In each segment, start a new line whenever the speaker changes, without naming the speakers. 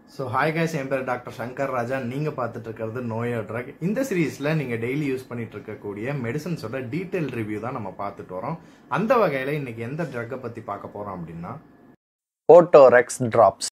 so hi guys என் பேர் doctor Shankar ராஜா நீங்கள் பார்த்துட்டு இருக்கிறது நோயோ ட்ரக் இந்த சீரீஸில் நீங்கள் டெய்லி யூஸ் பண்ணிட்டு இருக்கக்கூடிய மெடிசன்ஸோட டீட்டெயில் ரிவ்யூ தான் நம்ம பார்த்துட்டு வரோம் அந்த வகையில் இன்னைக்கு எந்த ட்ரக்கை பற்றி பார்க்க போகிறோம் அப்படின்னா
ஓட்டோரெக்ஸ் ட்ராப்ஸ்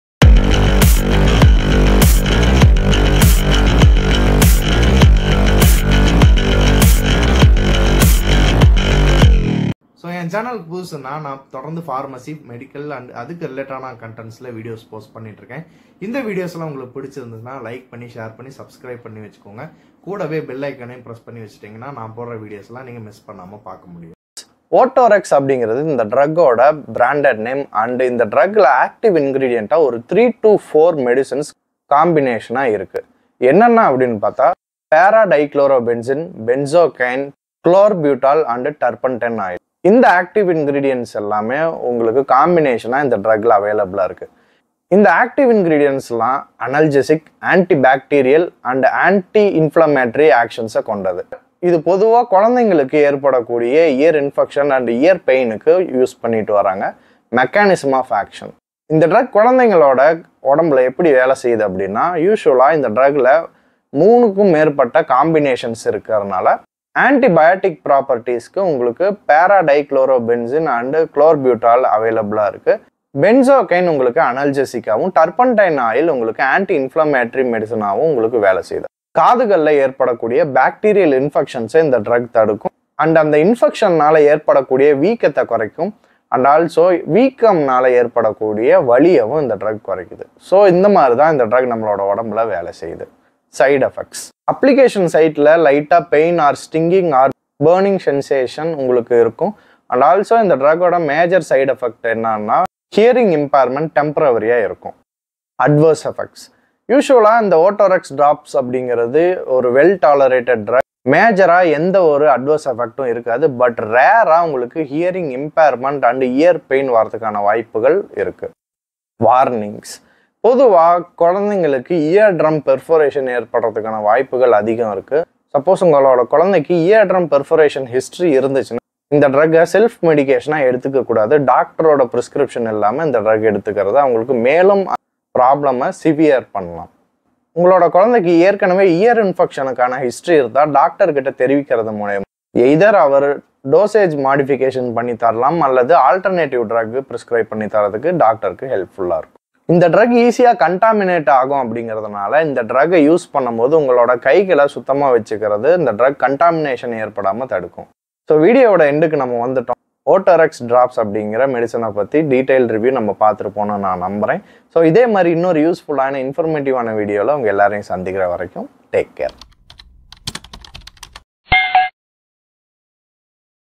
ஸோ என் சேனலுக்கு புதுசுனா நான் தொடர்ந்து ஃபார்மசி மெடிக்கல் அண்ட் அதுக்கு ரிலேட்டான கண்டென்ட்ஸில் வீடியோஸ் போஸ்ட் பண்ணிட்டு இருக்கேன் இந்த வீடியோஸ்லாம் உங்களுக்கு பிடிச்சிருந்ததுன்னா லைக் பண்ணி ஷேர் பண்ணி சப்ஸ்கிரைப் பண்ணி வச்சுக்கோங்க கூடவே பெல் ஐக்கனையும் ப்ரெஸ் பண்ணி வச்சுட்டிங்கன்னா நான் போடுற வீடியோஸ்லாம் நீங்கள் மிஸ் பண்ணாமல் பார்க்க முடியும்
ஓட்டோரெக்ஸ் அப்படிங்கிறது இந்த ட்ரக்கோட பிராண்டட் நேம் அண்ட் இந்த ட்ரக்ல ஆக்டிவ் இன்கிரீடியண்ட்டாக ஒரு த்ரீ டு ஃபோர் மெடிசன்ஸ் காம்பினேஷனாக இருக்கு என்னென்ன அப்படின்னு பார்த்தா paradichlorobenzene benzocaine chlorbutol and turpentine oil இந்த ஆக்டிவ் இன்கிரீடியன்ஸ் எல்லாமே உங்களுக்கு காம்பினேஷனாக இந்த ட்ரக்ல அவைலபிளாக இருக்கு இந்த ஆக்டிவ் இன்கிரீடியன்ஸ்லாம் analgesic anti bacterial and anti inflammatory ஆக்ஷன்ஸை கொண்டது இது பொதுவாக குழந்தைங்களுக்கு ஏற்படக்கூடிய இயர் இன்ஃபெக்ஷன் அண்ட் இயர் பெயினுக்கு யூஸ் பண்ணிட்டு வராங்க மெக்கானிசம் ஆஃப் ஆக்ஷன் இந்த ட்ரக் குழந்தைங்களோட உடம்புல எப்படி வேலை செய்யுது அப்படின்னா யூஸ்வலாக இந்த ட்ரக்ல மூணுக்கும் மேற்பட்ட காம்பினேஷன்ஸ் இருக்கிறதுனால ஆன்டிபயோட்டிக் ப்ராப்பர்ட்டிஸ்க்கு உங்களுக்கு பேராடைக்ளோரோபென்சின் அண்டு குளோர்பியூட்டால் அவைலபிளாக இருக்குது பென்சோகைன் உங்களுக்கு அனல்ஜெசிக்காவும் டர்பன்டைன் ஆயில் உங்களுக்கு ஆன்டி இன்ஃப்ளமேட்டரி மெடிசனாகவும் உங்களுக்கு வேலை செய்யுது காதுகளில் ஏற்படக்கூடிய பாக்டீரியல் இன்ஃபெக்ஷன்ஸை இந்த ட்ரக் தடுக்கும் அண்ட் அந்த இன்ஃபெக்ஷன்னால ஏற்படக்கூடிய வீக்கத்தை குறைக்கும் அண்ட் ஆல்சோ வீக்கம்னால ஏற்படக்கூடிய வலியவும் இந்த ட்ரக் குறைக்குது ஸோ இந்த மாதிரி தான் இந்த ட்ரக் நம்மளோட உடம்புல வேலை செய்யுது சைடு எஃபெக்ட்ஸ் அப்ளிகேஷன் சைட்டில் லைட்டாக pain or stinging or burning sensation உங்களுக்கு இருக்கும் அண்ட் ஆல்சோ இந்த ட்ரக்கோட மேஜர் சைடு எஃபெக்ட் என்னன்னா ஹியரிங் இம்பேர்மெண்ட் டெம்பரவரியாக இருக்கும் அட்வர்ஸ் எஃபெக்ட்ஸ் யூஸ்வலாக இந்த ஓட்டோரெக்ஸ் ட்ராப்ஸ் அப்படிங்கிறது ஒரு வெல் டாலரேட்டட் ட்ரக் மேஜராக எந்த ஒரு அட்வர்ஸ் எஃபெக்ட்டும் இருக்காது பட் ரேராக உங்களுக்கு hearing impairment and ear pain வரதுக்கான வாய்ப்புகள் இருக்குது வார்னிங்ஸ் பொதுவாக குழந்தைங்களுக்கு இயர் ட்ரம் பெர்ஃபோரேஷன் ஏற்படுறதுக்கான வாய்ப்புகள் அதிகம் இருக்குது சப்போஸ் உங்களோட குழந்தைக்கு இயர் ட்ரம் பெர்ஃபோரேஷன் ஹிஸ்ட்ரி இருந்துச்சுன்னா இந்த ட்ரக்கை செல்ஃப் மெடிகேஷனாக எடுத்துக்க கூடாது டாக்டரோட ப்ரிஸ்கிரிப்ஷன் இல்லாமல் இந்த ட்ரக் எடுத்துக்கிறது அவங்களுக்கு மேலும் ப்ராப்ளமை சிவியர் பண்ணலாம் உங்களோட குழந்தைக்கு ஏற்கனவே இயர் இன்ஃபெக்ஷனுக்கான ஹிஸ்ட்ரி இருந்தால் டாக்டர் கிட்ட தெரிவிக்கிறது மூலயமா எய்தர் அவர் டோசேஜ் மாடிஃபிகேஷன் பண்ணி தரலாம் அல்லது ஆல்டர்னேட்டிவ் ட்ரக் ப்ரிஸ்கிரைப் பண்ணி தரதுக்கு டாக்டருக்கு ஹெல்ப்ஃபுல்லாக இருக்கும் இந்த ட்ரக் ஈஸியாக கண்டாமினேட் ஆகும் அப்படிங்கிறதுனால இந்த ட்ரக்கை யூஸ் பண்ணும்போது உங்களோட கைகளை சுத்தமாக வச்சுக்கிறது இந்த ட்ரக் கண்டாமினேஷன் ஏற்படாமல் தடுக்கும் ஸோ வீடியோவோட எண்டுக்கு நம்ம வந்துட்டோம் ஓட்டோரெக்ஸ் ட்ராப்ஸ் அப்படிங்கிற மெடிசனை பற்றி டீட்டெயில் ரிவ்யூ நம்ம பார்த்துருப்போம்னு நான் நம்புகிறேன் ஸோ இதே மாதிரி இன்னொரு யூஸ்ஃபுல்லான இன்ஃபர்மேட்டிவான வீடியோவில் உங்கள் எல்லாரையும் சந்திக்கிற வரைக்கும் டேக் கேர்